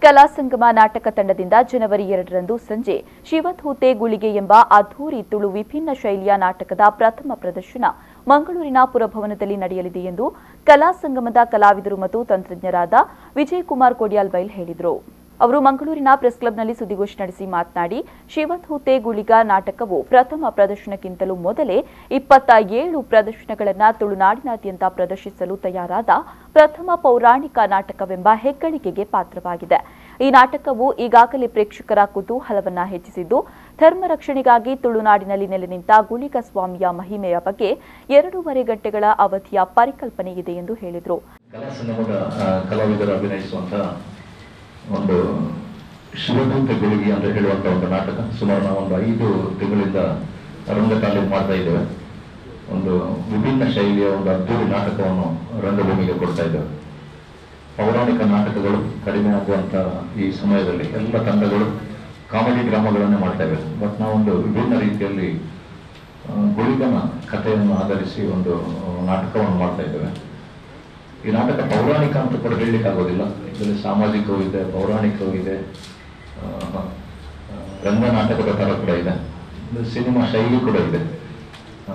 ಕಲಾ ಸಂಗಮ ನಾಟಕ ತಂಡದಿಂದ ಜನವರಿ ಎರಡರಂದು ಸಂಜೆ ಶಿವಧೂತೆ ಗುಳಿಗೆ ಎಂಬ ಅದ್ಧೂರಿ ತುಳು ವಿಭಿನ್ನ ಶೈಲಿಯ ನಾಟಕದ ಪ್ರಥಮ ಪ್ರದರ್ಶನ ಮಂಗಳೂರಿನ ಪುರಭವನದಲ್ಲಿ ನಡೆಯಲಿದೆ ಎಂದು ಕಲಾ ಸಂಗಮದ ಕಲಾವಿದರು ಮತ್ತು ತಂತ್ರಜ್ಞರಾದ ವಿಜಯಕುಮಾರ್ ಕೊಡಿಯಾಲ್ ಬೈಲ್ ಹೇಳಿದರು ಅವರು ಮಂಗಳೂರಿನ ಪ್ರೆಸ್ ಕ್ಲಬ್ನಲ್ಲಿ ಸುದ್ದಿಗೋಷ್ಠಿ ನಡೆಸಿ ಮಾತನಾಡಿ ಶಿವಧೂತೆ ಗುಳಿಗ ನಾಟಕವು ಪ್ರಥಮ ಪ್ರದರ್ಶನಕ್ಕಿಂತಲೂ ಮೊದಲೇ ಇಪ್ಪತ್ತ ಏಳು ಪ್ರದರ್ಶನಗಳನ್ನು ತುಳುನಾಡಿನಾದ್ಯಂತ ಪ್ರದರ್ಶಿಸಲು ತಯಾರಾದ ಪ್ರಥಮ ಪೌರಾಣಿಕ ನಾಟಕವೆಂಬ ಹೆಗ್ಗಳಿಕೆಗೆ ಪಾತ್ರವಾಗಿದೆ ಈ ನಾಟಕವು ಈಗಾಗಲೇ ಪ್ರೇಕ್ಷಕರ ಕುತೂಹಲವನ್ನ ಹೆಚ್ಚಿಸಿದ್ದು ಧರ್ಮ ರಕ್ಷಣೆಗಾಗಿ ತುಳುನಾಡಿನಲ್ಲಿ ನೆಲೆ ನಿಂತ ಗುಳಿಗ ಸ್ವಾಮಿಯ ಮಹಿಮೆಯ ಬಗ್ಗೆ ಎರಡೂವರೆ ಗಂಟೆಗಳ ಅವಧಿಯ ಪರಿಕಲ್ಪನೆ ಇದೆ ಎಂದು ಹೇಳಿದರು ಕಲಾ ಸಂಗಮದ ಆ, ಕಲಾವಿದರು ಅಭಿನಯಿಸುವಂತ ಒಂದು ಶಿವದೂತ ಗುಳಿಗೆ ಅಂತ ಹೇಳುವಂತ ಒಂದು ನಾಟಕ ಸುಮಾರು ನಾವು ಒಂದು ಐದು ತಿಂಗಳಿಂದ ರಂಗತಾಲೀಮು ಮಾಡ್ತಾ ಇದ್ದೇವೆ ಒಂದು ವಿಭಿನ್ನ ಶೈಲಿಯ ಒಂದು ಅದ್ದೂರಿ ನಾಟಕವನ್ನು ರಂಗಭೂಮಿಗೆ ಕೊಡ್ತಾ ಇದ್ದೇವೆ ಪೌರಾಣಿಕ ನಾಟಕಗಳು ಕಡಿಮೆ ಆಗುವಂತ ಈ ಸಮಯದಲ್ಲಿ ಎಲ್ಲ ತಂಡಗಳು ಕಾಮಿಡಿ ಡ್ರಾಮಾಗಳನ್ನೇ ಮಾಡ್ತಾ ಇವೆ ಬಟ್ ನಾವೊಂದು ವಿಭಿನ್ನ ರೀತಿಯಲ್ಲಿ ಆ, ಗುಳಿಗನ ಕಥೆಯನ್ನು ಆಧರಿಸಿ ಒಂದು ಆ, ನಾಟಕವನ್ನು ಮಾಡ್ತಾ ಇದ್ದೇವೆ ಈ ನಾಟಕ ಪೌರಾಣಿಕ ಅಂತ ಕೂಡ ಹೇಳಲಿಕ್ಕೆ ಆಗೋದಿಲ್ಲ ಇದರಲ್ಲಿ ಸಾಮಾಜಿಕವೂ ಇದೆ ಪೌರಾಣಿಕವೂ ಇದೆ ಆ, ಆ, ರಂಗ ನಾಟಕದ ಥರ ಕೂಡ ಇದೆ ಇದು ಸಿನಿಮಾ ಶೈಲಿ ಕೂಡ ಇದೆ ಆ,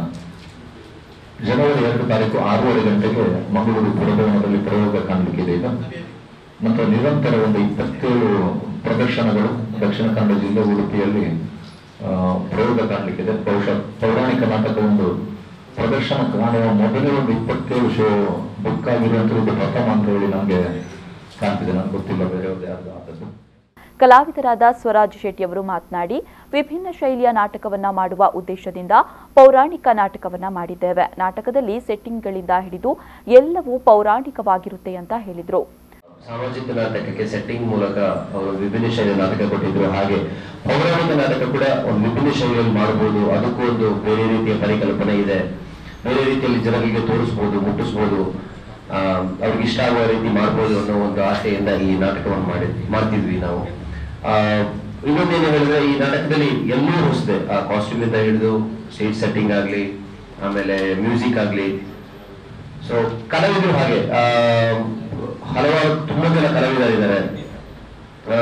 ಜನವರಿ ಎರಡು ತಾರೀಕು ಆರೂವರೆ ಗಂಟೆಗೆ ಮಂಗಳೂರು ಪುರಭವನದಲ್ಲಿ ಪ್ರಯೋಗ ಕಾಣಲಿಕ್ಕಿದೆ ಇದು ನಂತರ ನಿರಂತರ ಒಂದು ಇಪ್ಪತ್ತೇಳು ಪ್ರದರ್ಶನಗಳು ದಕ್ಷಿಣ ಕನ್ನಡ ಜಿಲ್ಲೆ ಉಡುಪಿಯಲ್ಲಿ ಆ, ಪ್ರಯೋಗ ಕಾಣಲಿಕ್ಕಿದೆ ಬಹುಶಃ ಪೌರಾಣಿಕ ನಾಟಕ ಒಂದು ಪ್ರದರ್ಶನ ಕಾಣುವ ಮೊದಲೇ ಒಂದು ಇಪ್ಪತ್ತೇಳು ಶೋ ಬುಕ್ ಆಗಿರುವಂಥದ್ದು ಪ್ರಥಮ ಅಂತ ಹೇಳಿ ನನಗೆ ಕಾಣ್ತಿದೆ ನನಗೆ ಗೊತ್ತಿಲ್ಲ ಬೇರೆಯವ್ರದ್ದು ಯಾರ್ದು ಆದದ್ದು ಕಲಾವಿದರಾದ ಸ್ವರಾಜ್ ಶೆಟ್ಟಿ ಅವರು ಮಾತನಾಡಿ ವಿಭಿನ್ನ ಶೈಲಿಯ ನಾಟಕವನ್ನ ಮಾಡುವ ಉದ್ದೇಶದಿಂದ ಪೌರಾಣಿಕ ನಾಟಕವನ್ನ ಮಾಡಿದ್ದೇವೆ ನಾಟಕದಲ್ಲಿ ಸೆಟ್ಟಿಂಗ್ಗಳಿಂದ ಹಿಡಿದು ಎಲ್ಲವೂ ಪೌರಾಣಿಕವಾಗಿರುತ್ತೆ ಅಂತ ಹೇಳಿದರು ಸಾಮಾಜಿಕ ನಾಟಕಕ್ಕೆ ಸೆಟ್ಟಿಂಗ್ ಮೂಲಕ ಅವರು ವಿಭಿನ್ನ ಶೈಲಿಯ ನಾಟಕ ಕೊಟ್ಟಿದ್ರು ಹಾಗೆ ಪೌರಾಣಿಕ ನಾಟಕ ಕೂಡ ಒಂದು ವಿಭಿನ್ನ ಶೈಲಿಯಲ್ಲಿ ಮಾಡಬಹುದು ಅದಕ್ಕೂ ಒಂದು ಬೇರೆ ರೀತಿಯ ಪರಿಕಲ್ಪನೆ ಇದೆ ಬೇರೆ ರೀತಿಯಲ್ಲಿ ಜನರಿಗೆ ತೋರಿಸ್ಬೋದು ಮುಟ್ಟಿಸ್ಬೋದು ಆ, ಅವ್ರಿಗೆ ಇಷ್ಟ ಆಗುವ ರೀತಿ ಮಾಡ್ಬೋದು ಅನ್ನೋ ಒಂದು ಆಸೆಯಿಂದ ಈ ನಾಟಕವನ್ನು ಮಾಡಿ ಮಾಡ್ತಿದ್ವಿ ನಾವು ಆ, ಇನ್ನೊಂದೇನು ಹೇಳಿದ್ರೆ ಈ ನಾಟಕದಲ್ಲಿ ಎಲ್ಲೂ ಹೊಸದೆ ಆ ಕಾಸ್ಟ್ಯೂಮ್ ಇಂದ ಹಿಡಿದು ಸ್ಟೇಜ್ ಸೆಟ್ಟಿಂಗ್ ಆಗ್ಲಿ ಆಮೇಲೆ ಮ್ಯೂಸಿಕ್ ಆಗ್ಲಿ ಸೊ ಕಲಾವಿದರು ಹಾಗೆ ಆ, ಹಲವಾರು ತುಂಬಾ ಜನ ಕಲಾವಿದರಿದ್ದಾರೆ ಆ,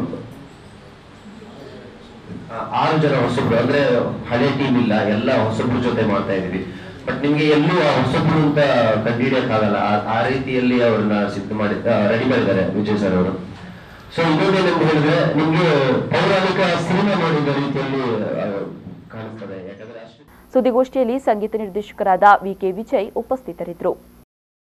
ಆ, ಆರು ಜನ ಹೊಸಬ್ರು ಅಂದ್ರೆ ಹಳೆ ಟೀಮ್ ಇಲ್ಲ ಎಲ್ಲ ಹೊಸಬ್ರ ಜೊತೆ ಮಾಡ್ತಾ ಇದೀವಿ ಬಟ್ ನಿಮ್ಗೆ ಎಲ್ಲೂ ಆ ಹೊಸಬ್ರು ಅಂತ ಕಂಡುಹಿಡಿಯಕ್ಕಾಗಲ್ಲ ಆ- ಆ ರೀತಿಯಲ್ಲಿ ಅವ್ರನ್ನ ಸಿದ್ಧ ಮಾಡಿ ರೆಡಿ ಮಾಡಿದ್ದಾರೆ ವಿಜಯ್ ಸರ್ ಅವರು ಸೊ ಇನ್ನೊಂದೇನು ಹೇಳಿದ್ರೆ ನಿಮ್ಗೆ ಪೌರಾಣಿಕ ಸಿನಿಮಾ ನೋಡಿದ ರೀತಿಯಲ್ಲಿ ಆ, ಕಾಣಿಸ್ತದೆ ಯಾಕಂದ್ರೆ ಅಷ್ಟು ಸುದ್ದಿಗೋಷ್ಠಿಯಲ್ಲಿ ಸಂಗೀತ ನಿರ್ದೇಶಕರಾದ ವಿಕೆ ವಿಜಯ್ ಉಪಸ್ಥಿತರಿದ್ದರು